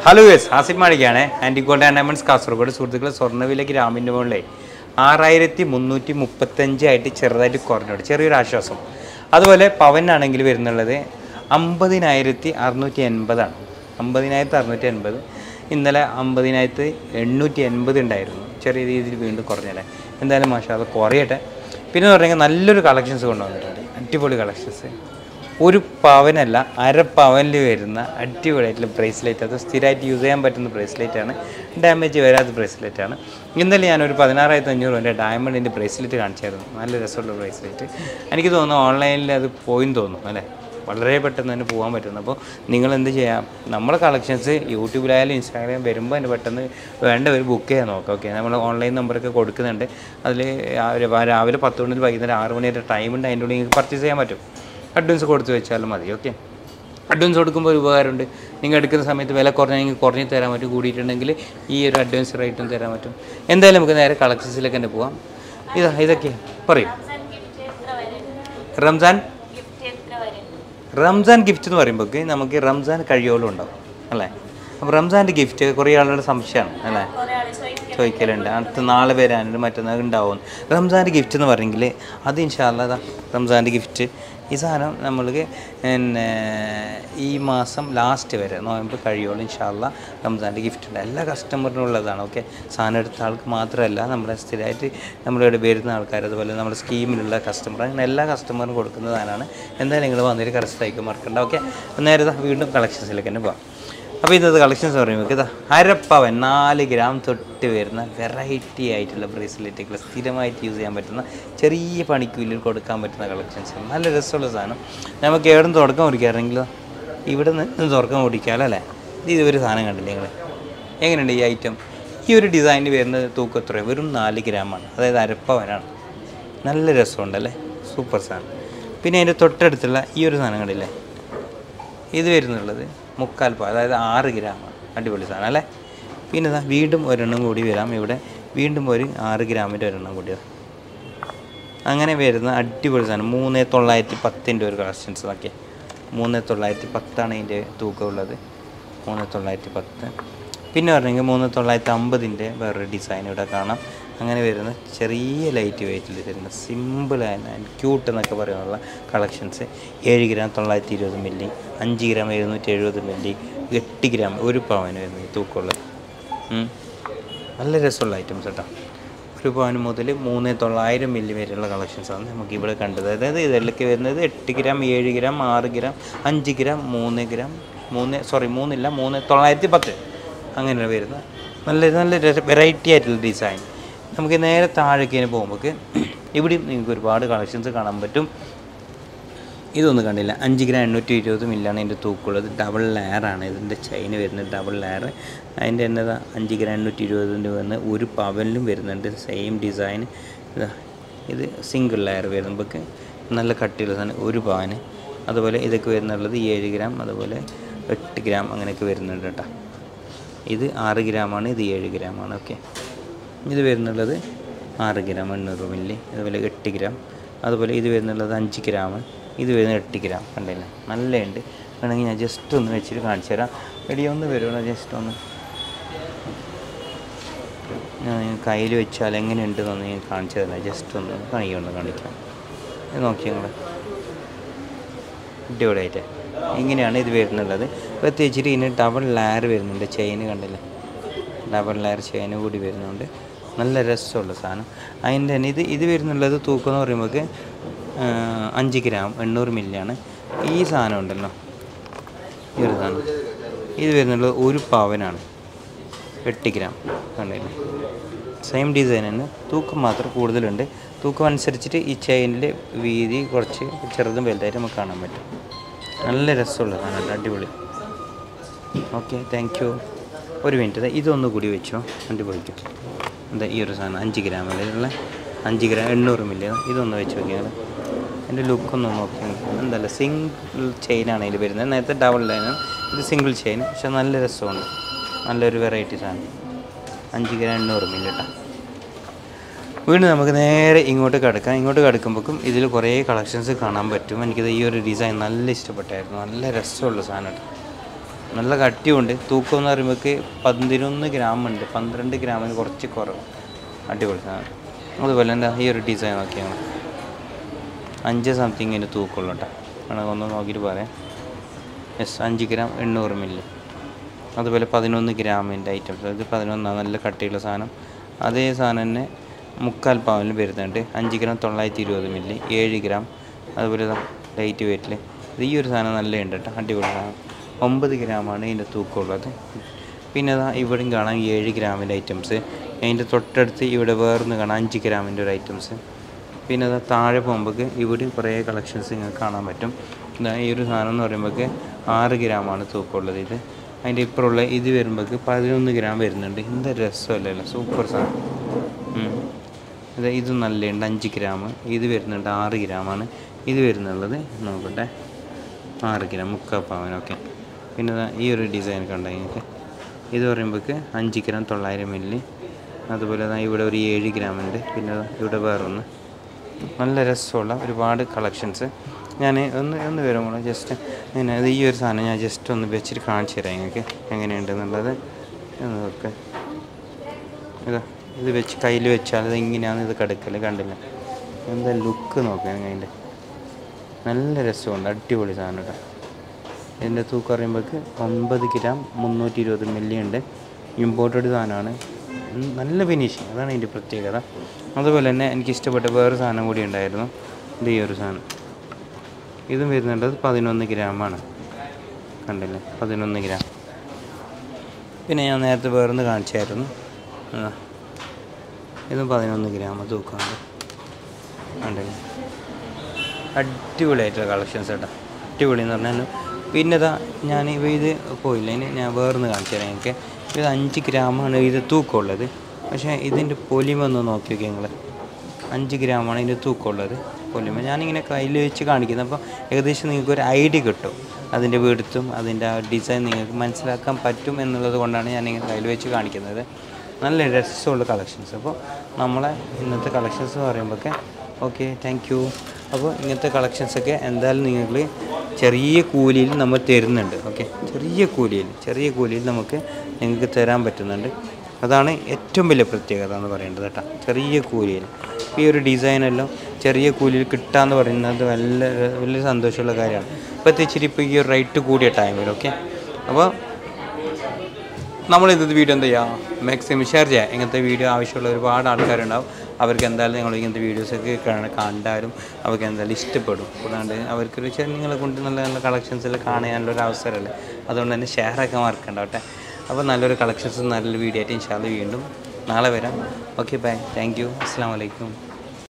Hello yes Asif മാളിക്കാണ് ആൻറ്റിക്കോണ്ട് and diamonds Kasaragod സുഹൃത്തുക്കളെ സ്വർണ്ണവില ഗ്രാമിൻ്റെ മുകളിലെ ആറായിരത്തി മുന്നൂറ്റി മുപ്പത്തഞ്ചായിട്ട് ചെറുതായിട്ട് കുറഞ്ഞോട്ട് ചെറിയൊരു ആശ്വാസം അതുപോലെ പവനാണെങ്കിൽ വരുന്നുള്ളത് അമ്പതിനായിരത്തി അറുന്നൂറ്റി എൺപതാണ് അമ്പതിനായിരത്തി അറുന്നൂറ്റി എൺപത് ഇന്നലെ അമ്പതിനായിരത്തി എണ്ണൂറ്റി എൺപത് ഉണ്ടായിരുന്നു ചെറിയ രീതിയിൽ വീണ്ടും കുറഞ്ഞല്ലേ എന്തായാലും മാഷാ അത് കുറയട്ടെ പിന്നെ എന്ന് പറഞ്ഞാൽ നല്ലൊരു കളക്ഷൻസ് കൊണ്ടുവന്നിട്ടുണ്ട് അടിപൊളി കളക്ഷൻസ് ഒരു പവനല്ല അര പവനിൽ വരുന്ന അടിപൊളിയായിട്ടുള്ള ബ്രേസ്ലെറ്റ് അത് സ്ഥിരമായിട്ട് യൂസ് ചെയ്യാൻ പറ്റുന്ന ബ്രേസ്ലെറ്റ് ആണ് ഡാമേജ് വരാത്ത ബ്രേസ്ലെറ്റ് ആണ് ഇന്നലെ ഞാനൊരു പതിനാറായിരത്തി അഞ്ഞൂറ് രൂപൻ്റെ ഡയമണ്ടിൻ്റെ ബ്രേസ്ലെറ്റ് കാണിച്ചായിരുന്നു നല്ല രസമുള്ള ബ്രേസ്ലെറ്റ് എനിക്ക് തോന്നുന്നു ഓൺലൈനിൽ അത് പോയിന്ന് തോന്നുന്നു അല്ലേ വളരെ പെട്ടെന്ന് തന്നെ പോകാൻ പറ്റുന്നു അപ്പോൾ നിങ്ങൾ എന്ത് ചെയ്യാം നമ്മളെ കളക്ഷൻസ് യൂട്യൂബിലായാലും ഇൻസ്റ്റാഗ്രാം വരുമ്പോൾ തന്നെ പെട്ടെന്ന് വേണ്ടവർ ബുക്ക് ചെയ്യാൻ നോക്കാം ഓക്കെ നമ്മൾ ഓൺലൈൻ നമ്പറൊക്കെ കൊടുക്കുന്നുണ്ട് അതിൽ രാവിലെ പത്ത് മണി മുതൽ വൈകുന്നേരം ആറ് മണി വരെ ടൈം ഉണ്ട് അതിൻ്റെ ഉള്ളിൽ നിങ്ങൾക്ക് പർച്ചേസ് ചെയ്യാൻ പറ്റും അഡ്വാൻസ് കൊടുത്ത് വെച്ചാലും മതി ഓക്കെ അഡ്വാൻസ് കൊടുക്കുമ്പോൾ ഒരു ഉപകാരമുണ്ട് നിങ്ങൾ എടുക്കുന്ന സമയത്ത് വില കുറഞ്ഞെങ്കിൽ കുറഞ്ഞ് തരാൻ പറ്റും കൂടിയിട്ടുണ്ടെങ്കിൽ ഈ ഒരു അഡ്വാൻസ് റേറ്റും തരാൻ പറ്റും എന്തായാലും നമുക്ക് നേരെ കളക്ഷൻസിലേക്ക് തന്നെ പോവാം ഇതാ ഇതൊക്കെ പറയും റംസാൻ റംസാൻ ഗിഫ്റ്റ് എന്ന് പറയുമ്പോൾ നമുക്ക് റംസാൻ കഴിയോളം ഉണ്ടാവും അല്ലേ അപ്പോൾ റംസാൻ്റെ ഗിഫ്റ്റ് കുറേ ആളുകളുടെ സംശയമാണ് അല്ലേ ചോദിക്കലുണ്ട് അടുത്ത നാളെ വരാനുണ്ട് മറ്റന്നാൾ ഉണ്ടാവും റംസാൻ്റെ ഗിഫ്റ്റ് എന്ന് പറഞ്ഞെങ്കിൽ അത് ഇൻഷാല്ല അതാ റംസാൻ്റെ ഗിഫ്റ്റ് ഈ സാധനം നമ്മൾക്ക് പിന്നെ ഈ മാസം ലാസ്റ്റ് വരെ നോയമ്പ് കഴിയുള്ളൂ ഇൻഷാല്ല റംസാൻ്റെ ഗിഫ്റ്റ് ഉണ്ട് എല്ലാ കസ്റ്റമറിനും ഉള്ളതാണ് ഓക്കെ സാധനം എടുത്ത ആൾക്ക് മാത്രമല്ല നമ്മുടെ സ്ഥിരമായിട്ട് നമ്മളിവിടെ വരുന്ന ആൾക്കാർ അതുപോലെ നമ്മുടെ സ്കീമിലുള്ള കസ്റ്റമർ അങ്ങനെ എല്ലാ കസ്റ്റമറിനും കൊടുക്കുന്ന സാധനമാണ് എന്തായാലും നിങ്ങൾ വന്നിട്ട് കറക്റ്റായിക്കും മറക്കണ്ട ഓക്കെ നേരെ ദാ വീണ്ടും കളക്ഷൻസിലേക്ക് തന്നെ പോകാം അപ്പോൾ ഇന്നത്തെ കളക്ഷൻസ് പറയുമ്പോൾ ഇതാ അരപ്പവൻ നാല് ഗ്രാം തൊട്ട് വരുന്ന വെറൈറ്റി ആയിട്ടുള്ള ബ്രേസ്ലെറ്റുകൾ സ്ഥിരമായിട്ട് യൂസ് ചെയ്യാൻ പറ്റുന്ന ചെറിയ പണിക്കൂലിൽ കൊടുക്കാൻ പറ്റുന്ന കളക്ഷൻസ് നല്ല രസമുള്ള സാധനം നമുക്ക് എവിടെ നിന്ന് തുടക്കം കുടിക്കാറെങ്കിൽ ഇവിടെ നിന്ന് തുടക്കം കുടിക്കാമല്ലോ അല്ലേ ഇത് ഇതൊരു സാധനം കണ്ടില്ലേ നിങ്ങൾ എങ്ങനെയുണ്ട് ഈ ഐറ്റം ഈ ഒരു ഡിസൈനിൽ വരുന്നത് തൂക്കം എത്ര വെറും നാല് ഗ്രാമാണ് അതായത് അരപ്പവനാണ് നല്ല രസമുണ്ടല്ലേ സൂപ്പർ സാധനം പിന്നെ അതിൻ്റെ തൊട്ടടുത്തുള്ള ഈ ഒരു സാധനം കണ്ടില്ലേ ഇത് വരുന്നുള്ളത് മുക്കാൽ പാ അതായത് ആറ് ഗ്രാമാണ് അടിപൊളി സാധനം അല്ലേ പിന്നെ ഇതാ വീണ്ടും ഒരെണ്ണം കൂടി വരാം ഇവിടെ വീണ്ടും ഒരു ആറ് ഗ്രാമിൻ്റെ ഒരെണ്ണം കൂടി ഇതാ. അങ്ങനെ വരുന്ന അടിപൊളി സാധനം മൂന്ന് തൊള്ളായിരത്തി പത്തിൻ്റെ ഒരു കളക്ഷൻസ് നോക്കിയേ മൂന്ന് തൊള്ളായിരത്തി പത്താണ് ഇതിൻ്റെ തൂക്കമുള്ളത് മൂന്ന് തൊള്ളായിരത്തി പത്ത് പിന്നെ പറഞ്ഞെങ്കിൽ മൂന്ന് തൊള്ളായിരത്തി അമ്പതിൻ്റെ വേറൊരു ഡിസൈൻ ഇവിടെ കാണാം അങ്ങനെ വരുന്ന ചെറിയ ലൈറ്റ് വെയിറ്റിൽ വരുന്ന സിമ്പിളായ ക്യൂട്ട് എന്നൊക്കെ പറയാനുള്ള കളക്ഷൻസ് ഏഴ് ഗ്രാം തൊള്ളായിരത്തി ഇരുപത് മില്ലി അഞ്ച് ഗ്രാം എഴുന്നൂറ്റി എഴുപത് മില്ലി എട്ട് ഗ്രാം ഒരു പവന് വരുന്ന ഈ തൂക്കമുള്ളത് ഉം. നല്ല രസമുള്ള ഐറ്റംസ് കേട്ടോ ഒരു പവന് മുതൽ മൂന്ന് തൊള്ളായിരം മില്ലി വരെയുള്ള കളക്ഷൻസാണ് നമുക്ക് ഇവിടെ കണ്ടത് അതായത് ഇതിലൊക്കെ വരുന്നത് എട്ട് ഗ്രാം ഏഴ് ഗ്രാം ആറ് ഗ്രാം അഞ്ച് ഗ്രാം മൂന്ന് ഗ്രാം മൂന്ന് സോറി മൂന്നില്ല മൂന്ന് തൊള്ളായിരത്തി പത്ത് അങ്ങനെ വരുന്ന നല്ല നല്ല വെറൈറ്റി ആയിട്ടുള്ള ഡിസൈൻ നമുക്ക് നേരെ താഴേക്ക് ഇങ്ങനെ പോകുമ്പോൾ ഇവിടെയും നിങ്ങൾക്ക് ഒരുപാട് കളക്ഷൻസ് കാണാൻ പറ്റും ഇതൊന്നും കണ്ടില്ല അഞ്ച് ഗ്രാം എണ്ണൂറ്റി ഇരുപത് മില്ലാണ് ഇതിൻ്റെ തൂക്കമുള്ളത് ഡബിൾ ലെയറാണ് ഇതിൻ്റെ ചെയിൻ വരുന്നത് ഡബിൾ ലെയർ അതിൻ്റെ എന്നതാ അഞ്ച് ഗ്രാം എണ്ണൂറ്റി ഇരുപതിൻ്റെ വന്ന് ഒരു പവനിലും വരുന്നുണ്ട് സെയിം ഡിസൈൻ ഇതാ ഇത് സിംഗിൾ ലെയർ വരുമ്പോൾ നല്ല കട്ടിയുള്ള സാധനം ഒരു പവന് അതുപോലെ ഇതൊക്കെ വരുന്നുള്ളത് ഏഴ് ഗ്രാം അതുപോലെ എട്ട് ഗ്രാം അങ്ങനെയൊക്കെ വരുന്നുണ്ട് കേട്ടോ ഇത് ആറ് ഗ്രാമാണ് ഇത് ഏഴ് ഗ്രാമാണ് ഓക്കെ ഇത് വരുന്നുള്ളത് ആറ് ഗ്രാം എണ്ണൂറ് മില്ലി അതുപോലെ എട്ട് ഗ്രാം അതുപോലെ ഇത് വരുന്നുള്ളത് അഞ്ച് ഗ്രാം ഇത് വരുന്നത് എട്ട് ഗ്രാം കണ്ടില്ല നല്ലതുണ്ട് വേണമെങ്കിൽ ഞാൻ ജസ്റ്റ് ഒന്ന് വെച്ചിട്ട് കാണിച്ചു തരാം എടി ഒന്ന് വരുമോ ജസ്റ്റ് ഒന്ന് ഞാൻ കയ്യിൽ വെച്ചാൽ എങ്ങനെയുണ്ടെന്നൊന്ന് ഞാൻ കാണിച്ചു തരാം ജസ്റ്റ് ഒന്ന് കൈകൊണ്ട് കാണിക്കാം ഇത് നോക്കി നിങ്ങൾ അടിപൊളിയായിട്ട് ഇങ്ങനെയാണ് ഇത് വരുന്നുള്ളത് പ്രത്യേകിച്ചിട്ട് ഇതിന് ഡബിൾ ലെയർ വരുന്നുണ്ട് ചെയിൻ കണ്ടില്ലേ ഡബിൾ ലെയർ ചെയിൻ കൂടി വരുന്നുണ്ട് നല്ല രസമുള്ള സാധനം അതിൻ്റെ തന്നെ ഇത് ഇത് വരുന്നുള്ളത് തൂക്കം എന്ന് പറയുമ്പോൾ അഞ്ച് ഗ്രാം എണ്ണൂറ് മില്ലിയാണ് ഈ സാധനം ഉണ്ടല്ലോ ഈ ഒരു സാധനം ഇത് വരുന്നുള്ളത് ഒരു പവനാണ് എട്ട് ഗ്രാം കണ്ടില്ലേ സെയിം ഡിസൈൻ തന്നെ തൂക്കം മാത്രം കൂടുതലുണ്ട് തൂക്കം അനുസരിച്ചിട്ട് ഈ ചെയിനിൽ വീതി കുറച്ച് ചെറുതും വലുതായിട്ട് നമുക്ക് കാണാൻ പറ്റും നല്ല രസമുള്ള സാധനം അടിപൊളി ഓക്കെ താങ്ക് യു ഒരു മിനിറ്റ് ദേ ഇതൊന്ന് കൂടി വെച്ചോ അടിപൊളിക്കും എന്താ ഈ ഒരു സാധനം അഞ്ച് ഗ്രാമിലുള്ള അഞ്ച് ഗ്രാം എണ്ണൂറ് മില്ലി ഇതൊന്ന് വെച്ച് നോക്കിയാൽ എൻ്റെ ലുക്കൊന്ന് നോക്കി എന്തല്ല സിംഗിൾ ചെയിനാണ് ഇതിൽ വരുന്നത് നേരത്തെ ഡബിൾ ലൈനാണ് ഇത് സിംഗിൾ ചെയിൻ പക്ഷെ നല്ല രസമുണ്ട് നല്ലൊരു വെറൈറ്റി സാധനം അഞ്ച് ഗ്രാം എണ്ണൂറ് മില്ലി കേട്ടോ വീണ്ടും നമുക്ക് നേരെ ഇങ്ങോട്ട് കിടക്കാം ഇങ്ങോട്ട് കിടക്കുമ്പോഴേക്കും ഇതിൽ കുറേ കളക്ഷൻസ് കാണാൻ പറ്റും എനിക്കിത് ഈ ഒരു ഡിസൈൻ നല്ല ഇഷ്ടപ്പെട്ടായിരുന്നു നല്ല രസമുള്ള സാധനം കേട്ടോ നല്ല കട്ടിയുണ്ട് തൂക്കം എന്ന് പറയുമ്പോഴേക്ക് പതിനൊന്ന് ഗ്രാം ഉണ്ട് പന്ത്രണ്ട് ഗ്രാമിന് കുറച്ച് കുറവ് അടിപൊളി സാധനം അതുപോലെ എന്താ ഈ ഒരു ഡിസൈൻ നോക്കിയാണ് അഞ്ച് സംതിങ്ങിന് തൂക്കമുള്ളൂ കേട്ടോ വേണമെങ്കിൽ ഒന്ന് നോക്കിയിട്ട് പറയാം യെസ് അഞ്ച് ഗ്രാം എണ്ണൂറ് മില്ലി അതുപോലെ പതിനൊന്ന് ഗ്രാമിൻ്റെ ഐറ്റംസ് ഇത് പതിനൊന്നാണ് നല്ല കട്ടിയുള്ള സാധനം അതേ സാധനം തന്നെ മുക്കാൽ പവനിൽ വരുന്നുണ്ട് അഞ്ച് ഗ്രാം തൊള്ളായിരത്തി ഇരുപത് മില്ലി ഏഴ് ഗ്രാം അതുപോലെ ലൈറ്റ് വെയിറ്റിൽ ഇത് ഈ ഒരു സാധനം നല്ല ഉണ്ട് കേട്ടോ അടിപൊളി സാധനം ഒമ്പത് ഗ്രാമാണ് ഇതിൻ്റെ തൂക്കമുള്ളത് പിന്നെ അതാ ഇവിടെയും കാണാം ഏഴ് ഗ്രാമിൻ്റെ ഐറ്റംസ് അതിൻ്റെ തൊട്ടടുത്ത് ഇവിടെ വേറൊന്ന് കാണാം അഞ്ച് ഗ്രാമിൻ്റെ ഒരു ഐറ്റംസ് പിന്നെ അത് താഴെ പോകുമ്പോൾക്ക് ഇവിടെ കുറേ കളക്ഷൻസ് നിങ്ങൾക്ക് കാണാൻ പറ്റും ഇതാ ഈ ഒരു സാധനം എന്ന് പറയുമ്പോൾക്ക് ആറ് ഗ്രാമാണ് തൂക്കമുള്ളത് ഇത് അതിൻ്റെ ഇപ്പുറമുള്ള ഇത് വരുമ്പോൾക്ക് പതിനൊന്ന് ഗ്രാം വരുന്നുണ്ട് എന്താ രസമല്ലല്ലോ സൂപ്പർ സാധനം ഉം. ഇത് ഇത് നല്ലുണ്ട് അഞ്ച് ഗ്രാം ഇത് വരുന്നുണ്ട് ആറ് ഗ്രാമാണ് ഇത് വരുന്നുള്ളത് നോക്കട്ടെ ആറ് ഗ്രാം മുക്കാൽ പവൻ ഓക്കെ പിന്നെ ദാ ഈ ഒരു ഡിസൈൻ കണ്ട നിങ്ങൾക്ക് ഇത് പറയുമ്പോൾക്ക് അഞ്ച് ഗ്രാം തൊള്ളായിരം മില്ലി അതുപോലെ ദാ ഇവിടെ ഒരു ഏഴ് ഗ്രാം ഉണ്ട് പിന്നെ ദാ ഇവിടെ വേറൊന്ന് നല്ല രസമുള്ള ഒരുപാട് കളക്ഷൻസ് ഞാൻ ഒന്ന് ഒന്ന് വരുമ്പോൾ ജസ്റ്റ് ഇങ്ങനെ ഇത് ഈ ഒരു സാധനം ഞാൻ ജസ്റ്റ് ഒന്ന് വെച്ചിട്ട് കാണിച്ചു തരാം നിങ്ങൾക്ക് എങ്ങനെയുണ്ടെന്നുള്ളത് ഒന്ന് നോക്ക് ഇതാ ഇത് വെച്ച് കയ്യിൽ വെച്ചാൽ ഇത് ഇങ്ങനെയാണ് ഇത് കിടക്കൽ കണ്ടില്ല എന്താ ലുക്ക് നോക്കാം അതിൻ്റെ നല്ല രസമുണ്ട് അടിപൊളി സാധനം കേട്ടോ ഇതിൻ്റെ തൂക്കം പറയുമ്പോഴേക്ക് ഒമ്പത് ഗ്രാം മുന്നൂറ്റി ഇരുപത് മില്ലി ഉണ്ട് ഇമ്പോർട്ടഡ് സാധനമാണ് ഉം, നല്ല ഫിനിഷിങ് അതാണ് ഇതിൻ്റെ പ്രത്യേകത അതുപോലെ തന്നെ എനിക്ക് ഇഷ്ടപ്പെട്ട വേറൊരു സാധനം കൂടി ഉണ്ടായിരുന്നു ഇത് ഈ ഒരു സാധനം ഇതും വരുന്നുണ്ട് അത് പതിനൊന്ന് ഗ്രാമാണ് കണ്ടില്ലേ പതിനൊന്ന് ഗ്രാം പിന്നെ ഞാൻ നേരത്തെ വേറൊന്ന് കാണിച്ചായിരുന്നു ആ. ഇതും പതിനൊന്ന് ഗ്രാം തൂക്കമുണ്ട് കണ്ടില്ലേ അടിപൊളിയായിട്ടുള്ള കളക്ഷൻസ് കേട്ടോ അടിപൊളി എന്ന് പറഞ്ഞാൽ പിന്നെ ഇതാ ഞാൻ ഇവ ഇത് പോയില്ല ഇനി ഞാൻ വേറൊന്ന് കാണിച്ചു തരാം എനിക്ക് ഇത് അഞ്ച് ഗ്രാമാണ് ഇത് തൂക്കമുള്ളത് പക്ഷേ ഇതിൻ്റെ പൊലിമ ഒന്ന് നോക്കി നോക്കി നിങ്ങൾ അഞ്ച് ഗ്രാമാണ് ഇതിൻ്റെ തൂക്കമുള്ളത് പൊലിമ ഞാനിങ്ങനെ കയ്യിൽ വെച്ച് കാണിക്കുന്നത് അപ്പോൾ ഏകദേശം നിങ്ങൾക്ക് ഒരു ഐഡിയ കിട്ടും അതിൻ്റെ വീടുത്തും അതിൻ്റെ ആ ഡിസൈൻ നിങ്ങൾക്ക് മനസ്സിലാക്കാൻ പറ്റും എന്നുള്ളത് കൊണ്ടാണ് ഞാനിങ്ങനെ കയ്യിൽ വെച്ച് കാണിക്കുന്നത് നല്ല രസമുള്ള കളക്ഷൻസ് അപ്പോൾ നമ്മളെ ഇന്നത്തെ കളക്ഷൻസ് എന്ന് പറയുമ്പോഴൊക്കെ ഓക്കെ താങ്ക് യു അപ്പോൾ ഇങ്ങനത്തെ കളക്ഷൻസൊക്കെ എന്തായാലും നിങ്ങൾ ചെറിയ കൂലിയിൽ നമ്മൾ തരുന്നുണ്ട് ഓക്കെ ചെറിയ കൂലിയിൽ ചെറിയ കൂലിയിൽ നമുക്ക് നിങ്ങൾക്ക് തരാൻ പറ്റുന്നുണ്ട് അതാണ് ഏറ്റവും വലിയ പ്രത്യേകത എന്ന് പറയേണ്ടത് കേട്ടോ ചെറിയ കൂലിയിൽ ഈ ഒരു ഡിസൈനെല്ലാം ചെറിയ കൂലിയിൽ കിട്ടാന്ന് പറയുന്നത് വലിയ വലിയ സന്തോഷമുള്ള കാര്യമാണ് പ്രത്യേകിച്ച് ഇപ്പോൾ ഈ ഒരു റേറ്റ് കൂടിയ ടൈമിൽ ഓക്കെ അപ്പോൾ നമ്മൾ ഇന്നത്തെ വീഡിയോ എന്താ ചെയ്യുക മാക്സിമം ഷെയർ ചെയ്യുക ഇങ്ങനത്തെ വീഡിയോ ആവശ്യമുള്ള ഒരുപാട് ആൾക്കാരുണ്ടാവും അവർക്ക് എന്തായാലും നിങ്ങൾ ഇങ്ങനത്തെ വീഡിയോസൊക്കെ കാണ- കണ്ടാലും അവർക്ക് എന്തായാലും ഇഷ്ടപ്പെടും കൂടാണ്ട് അവർക്കൊരു ചെറിയ നിങ്ങളെ കൊണ്ട് നല്ല നല്ല കളക്ഷൻസിൽ കാണാനുള്ള ഒരു അവസരമല്ലേ അതുകൊണ്ട് തന്നെ ഷെയറൊക്കെ മറക്കണ്ട കേട്ടെ അപ്പോൾ നല്ലൊരു കളക്ഷൻസ് നല്ലൊരു വീഡിയോ ആയിട്ട് ഇൻഷാല് വീണ്ടും നാളെ വരാം ഓക്കെ ബൈ താങ്ക് യു അസ്സാം വലൈക്കും